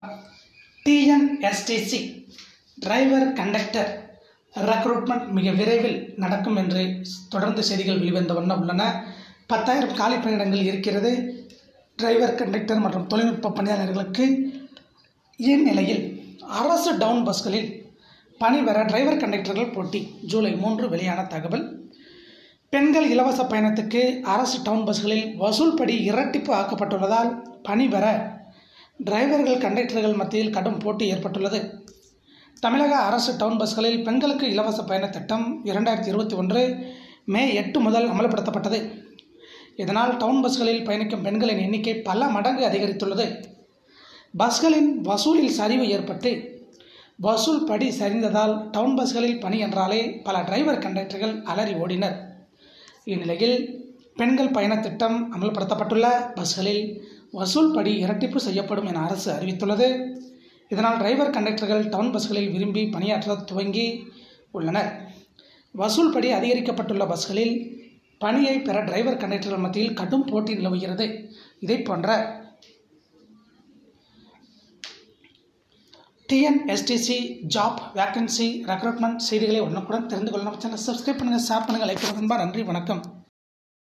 TNSTC driver conductor recruitment மிக விரைவில் நடக்கும் என்று தொடர்ந்து செய்திகள் வெளிவந்த வண்ணம் உள்ளன பத்தாயிரம் காலி பணியிடங்கள் இருக்கிறது டிரைவர் கண்டக்டர் மற்றும் தொழில்நுட்ப பணியாளர்களுக்கு இந்நிலையில் அரசு டவுன் பஸ்களில் பணிபெற டிரைவர் கண்டக்டர்கள் போட்டி ஜூலை மூன்று வெளியான தகவல் பெண்கள் இலவச பயணத்துக்கு அரசு டவுன் பஸ்களில் வசூல் படி இரட்டிப்பு ஆக்கப்பட்டுள்ளதால் பணிபெற டிரைவர்கள் கண்டக்டர்கள் மத்தியில் கடும் போட்டி ஏற்பட்டுள்ளது தமிழக அரசு டவுன் பஸ்களில் பெண்களுக்கு இலவச பயண திட்டம் இரண்டாயிரத்தி இருபத்தி ஒன்று மே எட்டு முதல் அமல்படுத்தப்பட்டது இதனால் டவுன் பஸ்களில் பயணிக்கும் பெண்களின் எண்ணிக்கை பல மடங்கு அதிகரித்துள்ளது பஸ்களின் வசூலில் சரிவு ஏற்பட்டு வசூல் படி சரிந்ததால் டவுன் பஸ்களில் பணி என்றாலே பல டிரைவர் கண்டக்டர்கள் அலறி ஓடினர் இந்நிலையில் பெண்கள் பயண திட்டம் அமல்படுத்தப்பட்டுள்ள பஸ்களில் வசூல் படி இரட்டிப்பு செய்யப்படும் என அரசு அறிவித்துள்ளது இதனால் டிரைவர் கண்டக்டர்கள் டவுன் பஸ்களில் விரும்பி பணியாற்ற துவங்கி உள்ளனர் வசூல் படி அதிகரிக்கப்பட்டுள்ள பஸ்களில் பணியை பெற டிரைவர் கண்டக்டர்கள் மத்தியில் கடும் போட்டி நிலவுகிறது இதை போன்ற டிஎன்எஸ்டிசி ஜாப் வேக்கன்சி ரெக்ரூட்மெண்ட் செய்திகளை உடனுக்குடன் தெரிந்து கொள்ள நம்ம சேனல் சப்ஸ்கிரைப் பண்ணுங்கள் ஷேர் பண்ணுங்கள் லைக் பண்ணுங்கள் நன்றி வணக்கம்